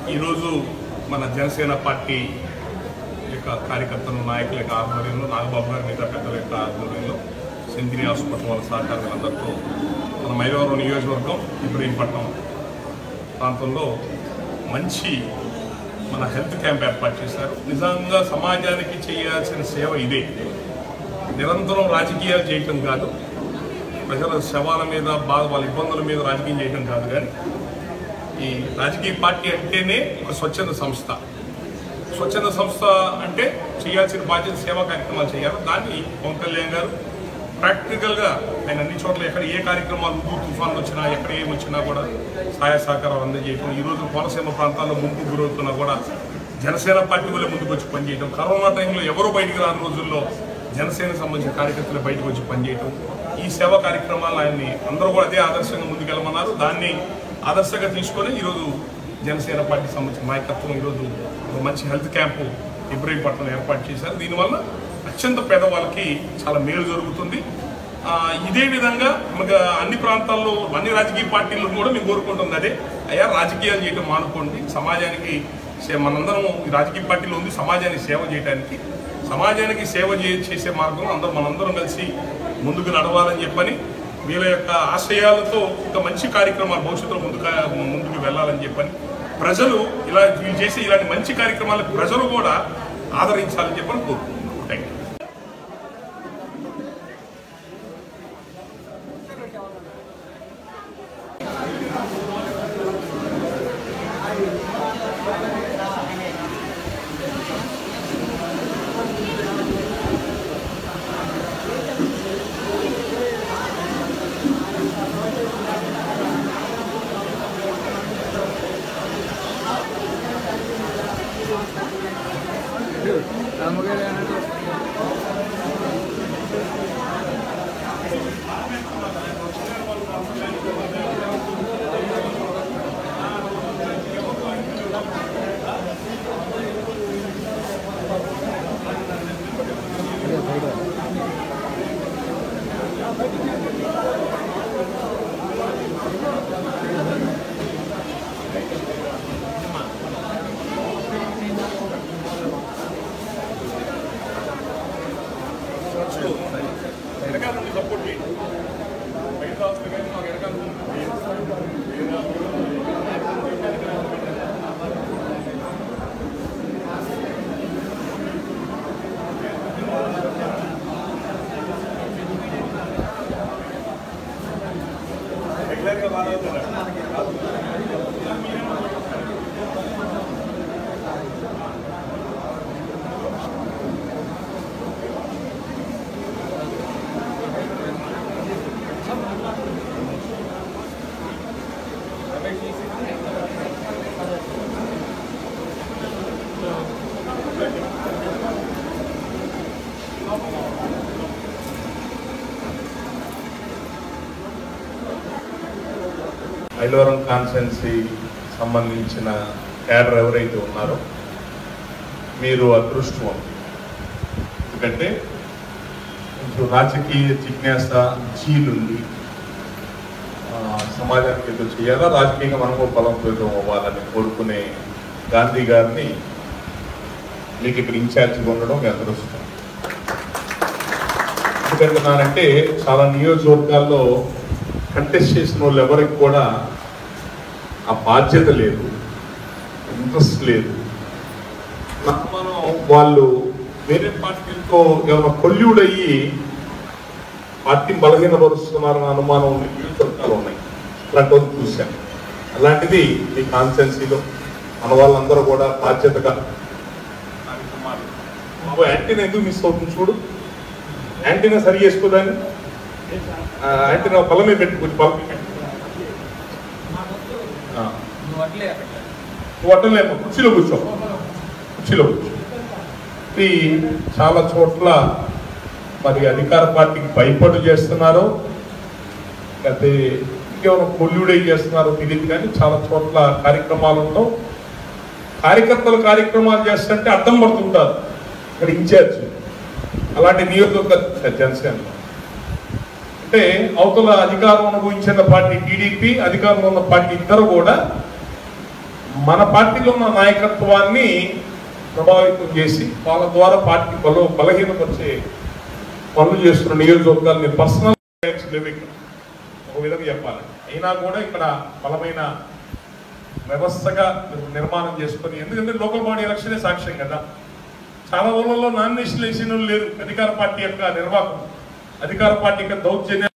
ఈరోజు మన జనసేన పార్టీ యొక్క కార్యకర్తలు నాయకుల యొక్క ఆధ్వర్యంలో నాగబాబు గారి మిగతా పెద్దల యొక్క ఆధ్వర్యంలో సెంతిని హాస్పిటల్ వాళ్ళ సహకారులందరితో మన మైలవరం నియోజకవర్గం ఇబ్రహీంపట్నం ప్రాంతంలో మంచి మన హెల్త్ క్యాంప్ ఏర్పాటు చేశారు నిజంగా సమాజానికి చేయాల్సిన సేవ ఇదే నిరంతరం రాజకీయాలు చేయటం కాదు ప్రజల శవాల మీద బాధ వాళ్ళ ఇబ్బందుల మీద రాజకీయం చేయటం కాదు కానీ ఈ రాజకీయ పార్టీ అంటేనే ఒక స్వచ్ఛంద సంస్థ స్వచ్ఛంద సంస్థ అంటే చేయాల్సిన బాధ్యత సేవా కార్యక్రమాలు చేయాలి దాన్ని పవన్ కళ్యాణ్ గారు ప్రాక్టికల్గా ఆయన అన్ని చోట్ల ఎక్కడ ఏ కార్యక్రమాలు ఉద్దు తుఫాన్లు వచ్చినా ఎక్కడ ఏమి వచ్చినా కూడా సహాయ సహకారాలు అందజేయటం ఈరోజు కోనసీమ ప్రాంతాల్లో ముంపు గురవుతున్నా కూడా జనసేన పార్టీ వల్ల ముందుకు వచ్చి పనిచేయటం కరోనా టైంలో ఎవరు బయటికి రాని రోజుల్లో జనసేనకు సంబంధించిన కార్యకర్తలు బయటకు వచ్చి పనిచేయటం ఈ సేవా కార్యక్రమాలు ఆయన్ని అందరూ కూడా అదే ఆదర్శంగా ముందుకెళ్ళమన్నారు దాన్ని ఆదర్శంగా తీసుకొని ఈరోజు జనసేన పార్టీ సంబంధించిన నాయకత్వం ఈరోజు ఒక మంచి హెల్త్ క్యాంపు ఇబ్రహీంపట్నం ఏర్పాటు చేశారు దీనివల్ల అత్యంత పేదవాళ్ళకి చాలా మేలు జరుగుతుంది ఆ, ఇదే విధంగా మనకు అన్ని ప్రాంతాల్లో అన్ని రాజకీయ పార్టీలు కూడా మేము కోరుకుంటుంది అదే అయ్యా రాజకీయాలు చేయడం మానుకోండి సమాజానికి సే- మనందరం ఈ రాజకీయ పార్టీలో ఉంది సమాజానికి సేవ చేయడానికి సమాజానికి సేవ చే- చేసే మార్గంలో అందరం మనందరం కలిసి ముందుకు నడవాలని చెప్పని వీళ్ళ యొక్క ఆశయాలతో ఇంకా మంచి కార్యక్రమాలు భవిష్యత్తులో ముందుకు ముందుకు వెళ్ళాలని చెప్పని ప్రజలు ఇలా వీళ్ళు చేసే ఇలాంటి మంచి కార్యక్రమాలకు ప్రజలు కూడా ఆదరించాలని చెప్పని కోరుకుంటున్నాను థ్యాంక్ యూ వెనకాల నుండి సపోర్ట్ చేయండి బయట రాస్తుంది కానీ మాకు వెనకాల నుండి రెగ్యులర్గా బాగా ఐలవరం కాన్స్టెన్సీ సంబంధించిన క్యాడర్ ఎవరైతే ఉన్నారో మీరు అదృష్టం ఎందుకంటే కొంచెం రాజకీయ జిజ్ఞాస జీలుండి ఆ, సమాజానికి ఏదో చేయాలా రాజకీయంగా మనకు బలోపేతం అవ్వాలని కోరుకునే గాంధీ గారిని మీకు ఇక్కడ ఇన్ఛార్జిగా ఉండడం మీ అదృష్టం ఎందుకంటున్నానంటే చాలా నియోజకవర్గాల్లో కంటెస్ట్ చేసిన వాళ్ళు ఎవరికి కూడా ఆ బాధ్యత లేదు ఇంట్రెస్ట్ లేదు నాకు మనం వాళ్ళు వేరే పార్టీలతో ఏమైనా కొల్యూడ్ అయ్యి పార్టీని బలహీనపరుస్తున్నారన్న అనుమానం ఉన్న నియోజకవర్గాలు ఉన్నాయి ఇలాంటి వాళ్ళు చూశాను అలాంటిది ఈ కాన్సెన్సీలో మన వాళ్ళందరూ కూడా బాధ్యతగా కార్యక్రమాలు బాబు యాంటీనా ఎందుకు మిస్ అవుతుంది చూడు యాంటీనా సరి చేసుకోదాన్ని ఆ, యాంటీనా బలమే పెట్టుకుని బలమే పెట్టు. ఆ. నువ్వు అట్టలేము కుర్చీలో కూర్చో కుర్చీలో కూర్చో ఇది చాలా చోట్ల మరి అధికార పార్టీకి భయపడు చేస్తున్నారు లేకపోతే ఇంకేమైనా కొల్లుడై చేస్తున్నారో తెలియదు కానీ చాలా చోట్ల కార్యక్రమాలలో కార్యకర్తలు కార్యక్రమాలు చేస్తుంటే అడ్డం పడుతుంటారు ఇక్కడ ఇన్ఛార్జ్ అలాంటి నియోజకవర్గ జనసేన అంటే అవతల అధికారం అనుభవించిన పార్టీ టీడీపీ అధికారంలో ఉన్న పార్టీ ఇద్దరు కూడా మన పార్టీలో ఉన్న నాయకత్వాన్ని ప్రభావితం చేసి వాళ్ళ ద్వారా పార్టీ బలో బలహీనపరిచే పనులు చేస్తున్న నియోజకవర్గాల్ని పర్సనల్ లేవు ఇక్కడ ఒక విధంగా చెప్పాలి అయినా కూడా ఇక్కడ బలమైన వ్యవస్థగా నిర్మాణం చేసుకొని ఎందుకంటే లోకల్ బాడీ ఎలక్షనే సాక్ష్యం కదా చాలా ఊళ్ళలో నామినేషన్ వేసిన వాళ్ళు లేరు అధికార పార్టీ యొక్క నిర్వాహకం అధికార పార్టీ యొక్క దౌర్జన్యం